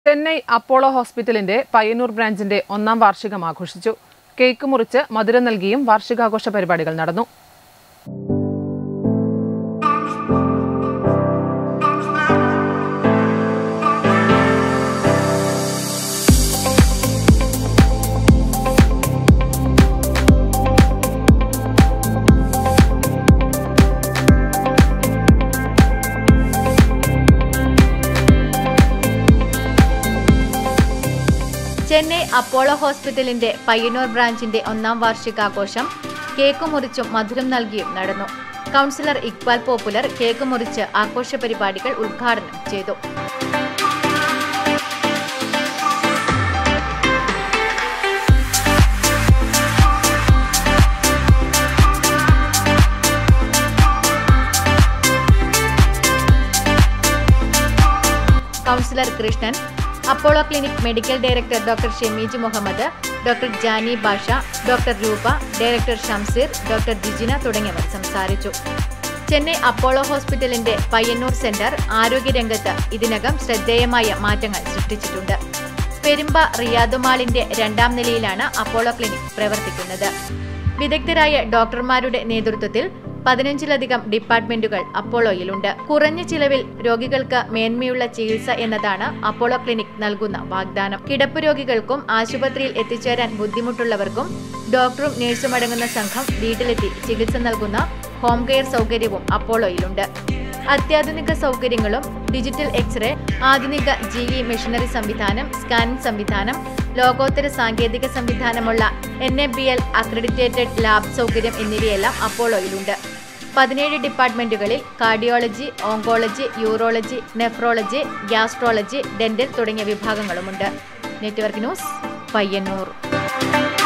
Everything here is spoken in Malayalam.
ചെന്നൈ അപ്പോളോ ഹോസ്പിറ്റലിന്റെ പയ്യന്നൂർ ബ്രാഞ്ചിന്റെ ഒന്നാം വാർഷികം ആഘോഷിച്ചു കേക്ക് മുറിച്ച് മധുരം നൽകിയും വാർഷികാഘോഷ പരിപാടികൾ നടന്നു ചെന്നൈ അപ്പോളോ ഹോസ്പിറ്റലിന്റെ പയ്യന്നൂർ ബ്രാഞ്ചിന്റെ ഒന്നാം വാർഷികാഘോഷം കേക്ക് മുറിച്ചും മധുരം നൽകിയും നടന്നു കൗൺസിലർ ഇക്ബാൽ പോപ്പുലർ കേക്ക് മുറിച്ച് ആഘോഷ പരിപാടികൾ ഉദ്ഘാടനം ചെയ്തു councillor Krishnan Apollo clinic medical director doctor Shemeej Muhammad doctor Jani Basha doctor Roopa director Shamseer doctor Jijina തുടങ്ങിയവർ സംസാരിച്ചു ചെന്നൈ അപ്പോളോ ഹോസ്പിറ്റലിന്റെ പയ്യന്നൂർ സെന്റർ ആരോഗ്യരംഗത്ത് ഇതിനകം ശ്രദ്ധേയമായ മാറ്റങ്ങൾ സൃഷ്ടിച്ചിട്ടുണ്ട് പെരുമ്പ റിയാദുമാളിന്റെ രണ്ടാം നിലയിലാണ് അപ്പോളോ ക്ലിനിക് പ്രവർത്തിക്കുന്നത് വിദഗ്ധരായ ഡോക്ടർമാരുടെ നേതൃത്വത്തിൽ പതിനഞ്ചിലധികം ഡിപ്പാർട്ട്മെന്റുകൾ അപ്പോളോയിലുണ്ട് കുറഞ്ഞ ചിലവിൽ രോഗികൾക്ക് മേന്മയുള്ള ചികിത്സ എന്നതാണ് അപ്പോളോ ക്ലിനിക് നൽകുന്ന വാഗ്ദാനം കിടപ്പ് രോഗികൾക്കും ആശുപത്രിയിൽ എത്തിച്ചേരാൻ ബുദ്ധിമുട്ടുള്ളവർക്കും ഡോക്ടറും നഴ്സും അടങ്ങുന്ന സംഘം വീട്ടിലെത്തി ചികിത്സ നൽകുന്ന ഹോം കെയർ സൗകര്യവും അപ്പോളോയിലുണ്ട് അത്യാധുനിക സൗകര്യങ്ങളും ഡിജിറ്റൽ എക്സ്റേ ആധുനിക ജി ഇ മെഷീനറി സംവിധാനം സ്കാനിംഗ് സംവിധാനം ലോകോത്തര സാങ്കേതിക സംവിധാനമുള്ള N A B L accredited lab സൗകര്യം എന്നിവയെല്ലാം അപ്പോളോയിലുണ്ട് പതിനേഴ് ഡിപ്പാർട്ട്മെന്റുകളിൽ cardiology oncology urology nephrology gastrology dental തുടങ്ങിയ വിഭാഗങ്ങളുമുണ്ട് നെറ്റ്വർക്ക് ന്യൂസ് പയ്യന്നൂർ